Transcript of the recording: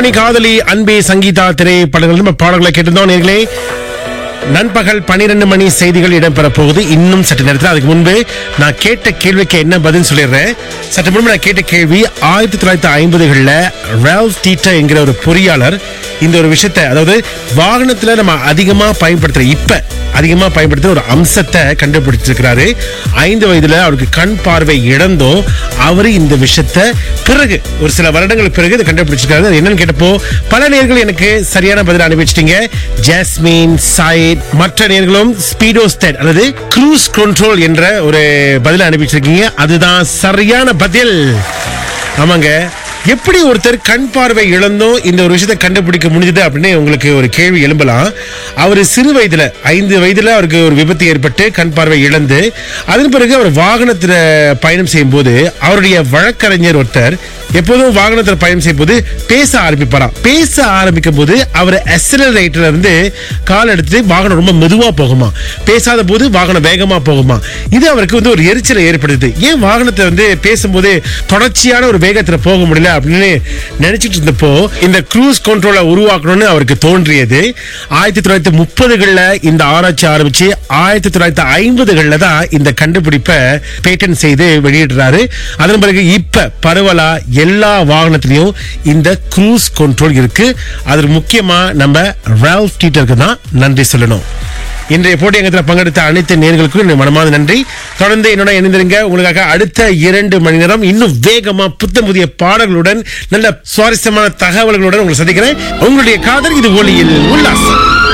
கண்மணி காதலி அன்பே சங்கீதா திரைப்படங்கள் நம்ம பாடல்களை கேட்டிருந்தோம் நேர்களே நண்பகல் பனிரெண்டு மணி செய்திகள் இடம்பெற போகுது இன்னும் சற்று நேரத்தில் அதுக்கு முன்பு நான் கேட்ட கேள்விக்கு என்ன பதில் சொல்லிடுறேன் சற்று முன்பு நான் கேட்ட கேள்வி ஆயிரத்தி தொள்ளாயிரத்தி ஐம்பதுகளில் ரால்ஃப் டீட்டர் என்கிற ஒரு பொறியாளர் இந்த ஒரு விஷயத்தை அதாவது வாகனத்துல நம்ம அதிகமா பயன்படுத்துற இப்ப அதிகமா பயன்படுத்துற ஒரு அம்சத்தை கண்டுபிடிச்சிருக்கிறாரு ஐந்து வயதுல அவருக்கு கண் பார்வை இழந்தோம் அவரு இந்த விஷயத்தை பிறகு ஒரு சில வருடங்களுக்கு பிறகு இதை கண்டுபிடிச்சிருக்காரு அது என்னன்னு கேட்டப்போ பல நேர்கள் எனக்கு சரியான பதில் அனுப்பிச்சிட்டீங்க ஜாஸ்மின் சாயித் மற்ற நேர்களும் ஸ்பீடோஸ்டெட் அல்லது க்ரூஸ் கண்ட்ரோல் என்ற ஒரு பதில் அனுப்பிச்சிருக்கீங்க அதுதான் சரியான பதில் ஆமாங்க எப்படி ஒருத்தர் கண் பார்வை இழந்தும் இந்த ஒரு விஷயத்தை கண்டுபிடிக்க முடிஞ்சது அப்படின்னு உங்களுக்கு ஒரு கேள்வி எழும்பலாம் அவர் சிறு வயதுல ஐந்து வயதுல அவருக்கு ஒரு விபத்து ஏற்பட்டு கண் பார்வை இழந்து அதன் பிறகு அவர் வாகனத்துல பயணம் செய்யும் போது அவருடைய வழக்கறிஞர் ஒருத்தர் எப்போதும் வாகனத்தில் பயணம் செய்யும் போது பேச ஆரம்பிப்பாராம் பேச ஆரம்பிக்கும் போது அவர் அக்சலரேட்டர்ல இருந்து கால் எடுத்துட்டு வாகனம் ரொம்ப மெதுவா போகுமா பேசாத போது வாகனம் வேகமா போகுமா இது அவருக்கு வந்து ஒரு எரிச்சலை ஏற்படுது ஏன் வாகனத்தை வந்து பேசும்போது தொடர்ச்சியான ஒரு வேகத்துல போக முடியல அப்படின்னு நினைச்சிட்டு இருந்தப்போ இந்த க்ரூஸ் கண்ட்ரோலை உருவாக்கணும்னு அவருக்கு தோன்றியது ஆயிரத்தி தொள்ளாயிரத்தி முப்பதுகள்ல இந்த ஆராய்ச்சி ஆரம்பிச்சு ஆயிரத்தி தொள்ளாயிரத்தி ஐம்பதுகள்ல தான் இந்த கண்டுபிடிப்பை பேட்டன் செய்து வெளியிடுறாரு அதன் பிறகு இப்ப பரவலா எல்லா வாகனத்திலையும் இந்த க்ரூஸ் கண்ட்ரோல் இருக்கு அதில் முக்கியமா நம்ம ரால்ஃப் டீட்டருக்கு தான் நன்றி சொல்லணும் இன்றைய போட்டி அங்கத்தில் பங்கெடுத்த அனைத்து நேர்களுக்கும் என்னுடைய மனமார்ந்த நன்றி தொடர்ந்து என்னோட இணைந்திருங்க உங்களுக்காக அடுத்த இரண்டு மணி நேரம் இன்னும் வேகமா புத்தம் புதிய பாடல்களுடன் நல்ல சுவாரஸ்யமான தகவல்களுடன் உங்களை சந்திக்கிறேன் உங்களுடைய காதல் இது ஒளியில் உல்லாசம்